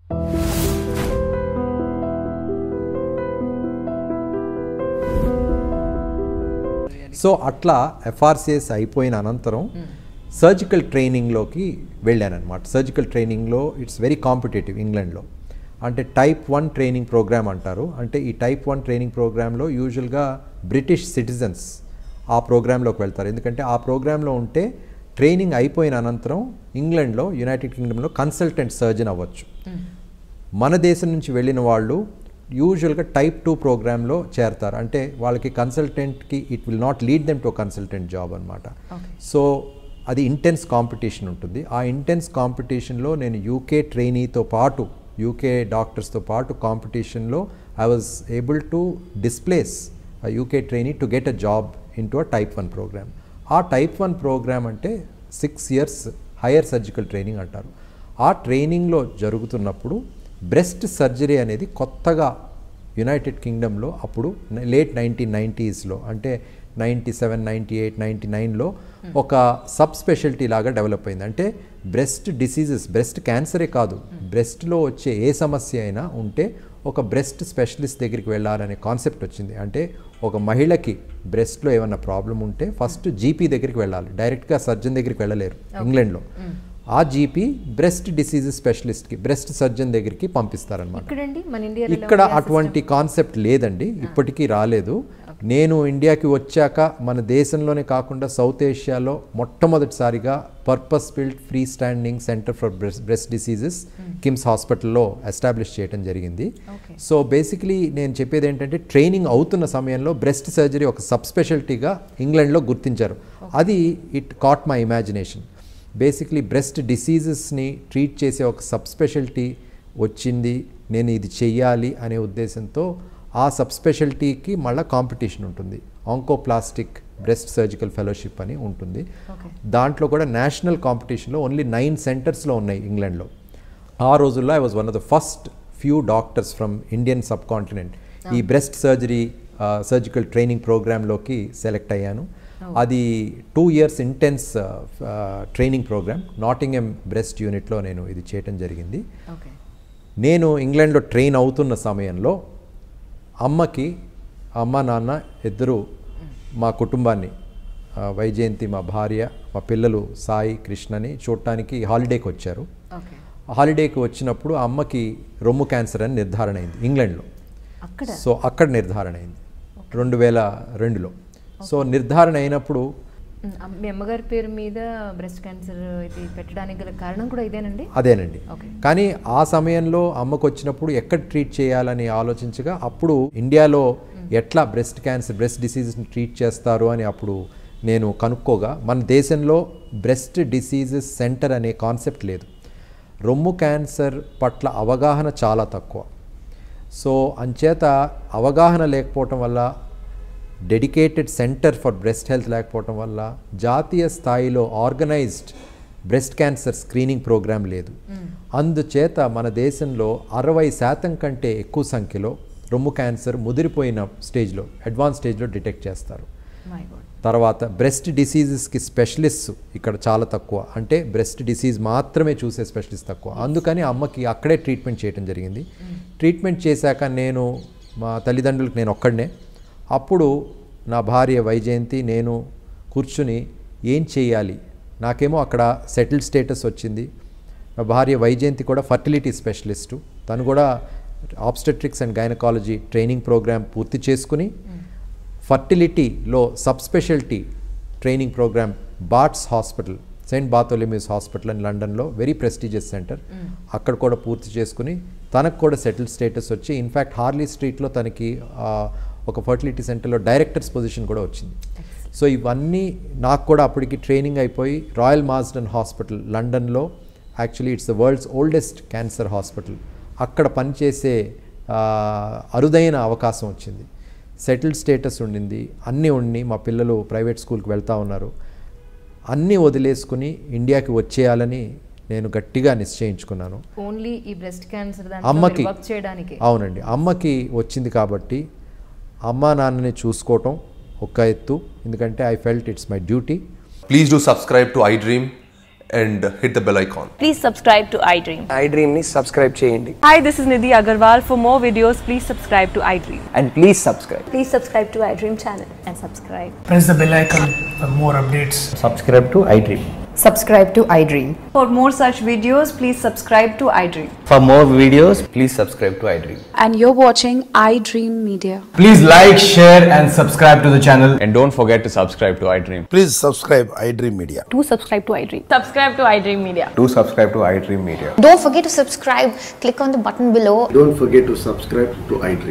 So అట్లా FRCS అయిపోయిన అనంతరం సర్జికల్ ట్రైనింగ్లోకి వెళ్ళానమాట సర్జికల్ ట్రైనింగ్లో ఇట్స్ వెరీ కాంపిటేటివ్ ఇంగ్లాండ్లో అంటే టైప్ వన్ ట్రైనింగ్ ప్రోగ్రామ్ అంటారు అంటే ఈ టైప్ వన్ ట్రైనింగ్ ప్రోగ్రాంలో యూజువల్గా బ్రిటిష్ సిటిజన్స్ ఆ ప్రోగ్రాంలోకి వెళ్తారు ఎందుకంటే ఆ ప్రోగ్రాంలో ఉంటే ట్రైనింగ్ అయిపోయిన అనంతరం ఇంగ్లాండ్లో యునైటెడ్ కింగ్డమ్లో కన్సల్టెంట్ సర్జన్ అవ్వచ్చు మన దేశం నుంచి వెళ్ళిన వాళ్ళు యూజువల్గా టైప్ టూ ప్రోగ్రాంలో చేరతారు అంటే వాళ్ళకి కన్సల్టెంట్కి it will not lead them to consultant job అనమాట సో అది ఇంటెన్స్ కాంపిటీషన్ ఉంటుంది ఆ ఇంటెన్స్ కాంపిటీషన్లో నేను యూకే ట్రైనీతో పాటు యూకే డాక్టర్స్తో పాటు కాంపిటీషన్లో I was able to displace UK trainee to get a job in to a type one program ఆ టైప్ వన్ ప్రోగ్రామ్ అంటే six years higher surgical training అంటారు ఆ ట్రైనింగ్లో జరుగుతున్నప్పుడు బ్రెస్ట్ సర్జరీ అనేది కొత్తగా యునైటెడ్ కింగ్డమ్లో అప్పుడు లేట్ నైన్టీన్ నైంటీస్లో అంటే ninety seven ninety eight ninety నైన్లో ఒక సబ్ స్పెషాలిటీ లాగా డెవలప్ అయింది అంటే బ్రెస్ట్ డిసీజెస్ బ్రెస్ట్ క్యాన్సరే కాదు బ్రెస్ట్లో వచ్చే ఏ సమస్య అయినా ఉంటే ఒక బ్రెస్ట్ స్పెషలిస్ట్ దగ్గరికి వెళ్ళాలనే కాన్సెప్ట్ వచ్చింది అంటే ఒక మహిళకి బ్రెస్ట్లో ఏమన్నా ప్రాబ్లం ఉంటే ఫస్ట్ జీపీ దగ్గరికి వెళ్ళాలి డైరెక్ట్గా సర్జన్ దగ్గరికి వెళ్ళలేరు ఇంగ్లాండ్లో ఆ జీపీ బ్రెస్ట్ డిసీజెస్ స్పెషలిస్ట్కి బ్రెస్ట్ సర్జన్ దగ్గరికి పంపిస్తారనమాట ఇక్కడండి మన ఇండియాలో ఇక్కడ అటువంటి కాన్సెప్ట్ లేదండి ఇప్పటికీ రాలేదు నేను ఇండియాకి వచ్చాక మన దేశంలోనే కాకుండా సౌత్ ఏషియాలో మొట్టమొదటిసారిగా purpose build free standing centre for breast breast diseases KIMS హాస్పిటల్లో ఎస్టాబ్లిష్ చేయడం జరిగింది సో బేసికలీ నేను చెప్పేది ఏంటంటే ట్రైనింగ్ అవుతున్న సమయంలో బ్రెస్ట్ సర్జరీ ఒక సబ్ స్పెషాలిటీగా ఇంగ్లాండ్లో గుర్తించారు అది it caught my imagination basically breast డిసీజెస్ని ట్రీట్ చేసే ఒక సబ్ స్పెషాలిటీ వచ్చింది నేను ఇది చెయ్యాలి అనే ఉద్దేశంతో ఆ సబ్ స్పెషాలిటీకి మళ్ళీ కాంపిటీషన్ ఉంటుంది ఆంకోప్లాస్టిక్ బ్రెస్ట్ సర్జికల్ ఫెలోషిప్ అని ఉంటుంది దాంట్లో కూడా నేషనల్ కాంపిటీషన్లో ఓన్లీ నైన్ సెంటర్స్లో ఉన్నాయి ఇంగ్లాండ్లో ఆ రోజుల్లో I was one of the first few doctors from Indian subcontinent ఈ బ్రెస్ట్ సర్జరీ సర్జికల్ ట్రైనింగ్ ప్రోగ్రాంలోకి సెలెక్ట్ అయ్యాను అది two years intense training program Nottingham breast యూనిట్లో నేను ఇది చేయటం జరిగింది ఓకే నేను ఇంగ్లాండ్లో ట్రైన్ అవుతున్న సమయంలో అమ్మకి అమ్మ నాన్న ఇద్దరు మా కుటుంబాన్ని ఆ, వైజయంతి మా భార్య మా పిల్లలు సాయి కృష్ణని చూడటానికి హాలిడేకి వచ్చారు ఓకే హాలిడేకి వచ్చినప్పుడు ఆ అమ్మకి రొమ్ము క్యాన్సర్ అని నిర్ధారణ అయింది ఇంగ్లాండ్లో అక్కడ సో అక్కడ నిర్ధారణ అయింది రెండు వేల రెండులో సో నిర్ధారణ అయినప్పుడు ఉమ్, అమ్- మీ అమ్మగారి పేరు మీద బ్రెస్ట్ క్యాన్సర్ ఇది పెట్టడానికి గల కారణం కూడా ఇదేనండి అదేనండి ఓకే కానీ ఆ సమయంలో అమ్మకు వచ్చినప్పుడు ఎక్కడ ట్రీట్ చేయాలని ఆలోచించగా అప్పుడు ఇండియాలో ఎట్లా బ్రెస్ట్ క్యాన్సర్ బ్రెస్ట్ డిసీజెస్ని ట్రీట్ చేస్తారు అని అప్పుడు నేను కనుక్కోగా మన దేశంలో బ్రెస్ట్ డిసీజెస్ సెంటర్ అనే కాన్సెప్ట్ లేదు రొమ్ము క్యాన్సర్ పట్ల అవగాహన చాలా తక్కువ సో అంచేత అవగాహన లేకపోవటం వల్ల dedicated centre for breast health లేకపోవటం వల్ల జాతీయ స్థాయిలో organised breast cancer screening program లేదు అందుచేత మన దేశంలో అరవై శాతం కంటే ఎక్కువ సంఖ్యలో రొమ్ము క్యాన్సర్ ముదిరిపోయిన స్టేజ్లో అడ్వాన్స్ స్టేజ్లో డిటెక్ట్ చేస్తారు మై గాడ్ తర్వాత బ్రెస్ట్ డిసీజెస్కి స్పెషలిస్ట్ ఇక్కడ చాలా తక్కువ అంటే బ్రెస్ట్ డిసీజ్ మాత్రమే చూసే స్పెషలిస్ట్ తక్కువ అందుకని అమ్మకి అక్కడే ట్రీట్మెంట్ చేయడం జరిగింది ట్రీట్మెంట్ చేశాక నేను మా తల్లిదండ్రులకు నేను ఒక్కడనే అప్పుడు నా భార్య వైజయంతి నేను కూర్చుని ఏం చేయాలి నాకేమో అక్కడ సెటిల్డ్ స్టేటస్ వచ్చింది నా భార్య వైజయంతి కూడా ఫర్టిలిటీ స్పెషలిస్టు తను కూడా obstetrics and gynaecology training program పూర్తి చేసుకుని ఫర్టిలిటీలో sub specialty training program Barts hospital Saint Bartholomew's hospital అని లండన్లో వెరీ ప్రెస్టీజియస్ సెంటర్ అక్కడ కూడా పూర్తి చేసుకుని తనకు కూడా సెటిల్ స్టేటస్ వచ్చి ఇన్ఫ్యాక్ట్ హార్లీ స్ట్రీట్లో తనకి ఆ, ఒక ఫర్టిలిటీ సెంటర్లో డైరెక్టర్స్ పొజిషన్ కూడా వచ్చింది సో ఇవన్నీ నాకు కూడా అప్పటికి ట్రైనింగ్ అయిపోయి రాయల్ మాస్డన్ హాస్పిటల్ లండన్లో actually it's the world's oldest cancer hospital అక్కడ పనిచేసే ఆ, అరుదైన అవకాశం వచ్చింది సెటిల్డ్ స్టేటస్ ఉండింది అన్నీ ఉండి మా పిల్లలు ప్రైవేట్ స్కూల్కి వెళ్తూ ఉన్నారు అన్నీ వదిలేసుకుని ఇండియాకి వచ్చేయాలని నేను గట్టిగా నిశ్చయించుకున్నాను ఓన్లీ ఈ బ్రెస్ట్ క్యాన్సర్ అమ్మకి వర్క్ చేయడానికి అవునండి అమ్మకి వచ్చింది కాబట్టి అమ్మా నాన్నని చూసుకోవటం ఒక ఎత్తు ఎందుకంటే I felt it's my duty Please do subscribe to iDream. and hit the bell icon. Please subscribe to iDream. iDream ని సబ్స్క్రైబ్ చేయండి Hi, this is Nidhi Agarwal. For more videos, please subscribe to iDream. And please subscribe Please subscribe to iDream channel and subscribe. press the bell icon for more updates. Subscribe to iDream. Subscribe to iDream. For more such videos, please subscribe to iDream. For more videos, please subscribe to iDream. and you're watching iDream Media. Please like, share, and subscribe to the channel. And don't forget to subscribe to iDream. Please subscribe iDream Media. Do subscribe to iDream. Subscribe to iDream Media. Do subscribe to iDream Media. Don't forget to subscribe. Click on the button below Don't forget to subscribe to iDream.